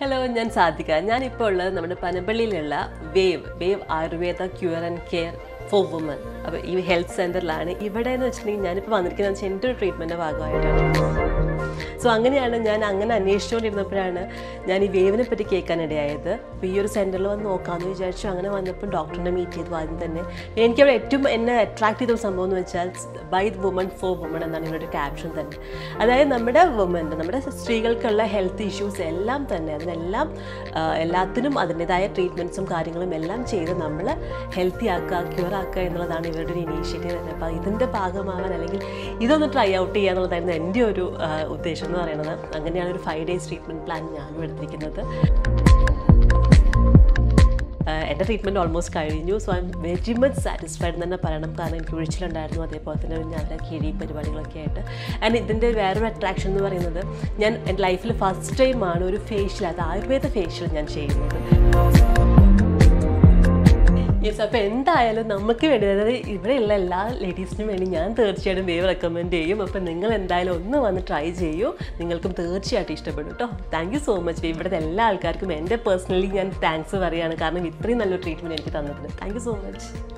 hello ഞാൻ സാധിക ഞാനിപ്പോൾ ഉള്ളത് നമ്മുടെ പനമ്പള്ളിയിലുള്ള wave wave Ayurveda cure and care for women അപ്പോൾ ഈ ഹെൽത്ത് സെൻറ്ററിലാണ് ഇവിടെ എന്ന് വെച്ചിട്ടുണ്ടെങ്കിൽ ഞാനിപ്പോൾ വന്നിരിക്കുന്നത് വെച്ചാൽ എൻ്റെ ഒരു ട്രീറ്റ്മെൻറ്റിൻ്റെ ഭാഗമായിട്ടാണ് സോ അങ്ങനെയാണ് ഞാൻ അങ്ങനെ അന്വേഷിച്ചുകൊണ്ടിരുന്നപ്പോഴാണ് ഞാൻ ഈ വേവിനെ പറ്റി കേൾക്കാനിടയായത് അപ്പോൾ ഈ ഒരു സെൻറ്ററിൽ വന്ന് നോക്കാമെന്ന് വിചാരിച്ചു അങ്ങനെ വന്നപ്പോൾ ഡോക്ടറിനെ മീറ്റ് ചെയ്തു ആദ്യം തന്നെ എനിക്കവിടെ ഏറ്റവും എന്നെ അട്രാക്ട് ചെയ്ത ഒരു സംഭവം എന്ന് വെച്ചാൽ ബൈ വുമൺ ഫോർ വുമൺ എന്നാണ് ഇവരുടെ ക്യാപ്ഷൻ തന്നെ അതായത് നമ്മുടെ വുമൻ നമ്മുടെ സ്ത്രീകൾക്കുള്ള ഹെൽത്ത് ഇഷ്യൂസ് എല്ലാം തന്നെ അതിനെല്ലാം ആ, എല്ലാത്തിനും അതിൻ്റെതായ ട്രീറ്റ്മെൻറ്റ്സും കാര്യങ്ങളും എല്ലാം ചെയ്ത് നമ്മൾ ഹെൽത്തി ആക്കുക ക്യൂർ ആക്കുക എന്നുള്ളതാണ് ഇവരുടെ ഒരു ഇനീഷ്യേറ്റീവ് തന്നെ അപ്പോൾ ഇതിൻ്റെ ഭാഗമാവാൻ അല്ലെങ്കിൽ ഇതൊന്ന് ട്രൈ ഔട്ട് ചെയ്യുക എന്നുള്ളതായിരുന്നു എൻ്റെ ഒരു ആ, ഉദ്ദേശം എന്ന് പറയുന്നത് അങ്ങനെയാണ് ഒരു ഫൈവ് ഡേയ്സ് ട്രീറ്റ്മെൻറ്റ് പ്ലാൻ ഞാനും എടുത്തിരിക്കുന്നത് ആഹ് എൻ്റെ ട്രീറ്റ്മെൻറ്റ് ഓൾമോസ്റ്റ് കഴിഞ്ഞു so I am very much satisfied എന്ന് തന്നെ പറയണം കാരണം എനിക്ക് ഉഴിച്ചിലുണ്ടായിരുന്നു അതേപോലെ തന്നെ ഒരു ഞങ്ങളുടെ കിഴി പരിപാടികളൊക്കെ ആയിട്ട് ആൻഡ് ഇതിൻ്റെ വേറൊരു അട്രാക്ഷൻ എന്ന് പറയുന്നത് ഞാൻ എൻ്റെ ലൈഫിൽ ഫസ്റ്റ് ടൈമാണ് ഒരു ഫേഷ്യൽ അത് ആയുർവേദ ഫേഷ്യൽ ഞാൻ ചെയ്യുന്നത് യെസ് അപ്പോൾ എന്തായാലും നമുക്ക് വേണ്ടി അതായത് ഇവിടെയുള്ള എല്ലാ ലേഡീസിനും വേണ്ടി ഞാൻ തീർച്ചയായിട്ടും വേവ് റെക്കമെൻഡ് ചെയ്യും അപ്പോൾ നിങ്ങൾ എന്തായാലും ഒന്ന് വന്ന് ട്രൈ ചെയ്യൂ നിങ്ങൾക്കും തീർച്ചയായിട്ടും ഇഷ്ടപ്പെടും കേട്ടോ താങ്ക് യു സോ മച്ച് ഇവിടുത്തെ എല്ലാ ആൾക്കാർക്കും എൻ്റെ പേഴ്സണലി ഞാൻ താങ്ക്സ് പറയുകയാണ് കാരണം ഇത്രയും നല്ലൊരു ട്രീറ്റ്മെൻറ്റ് എനിക്ക് തന്നതിന് താങ്ക് യു സോ മച്ച്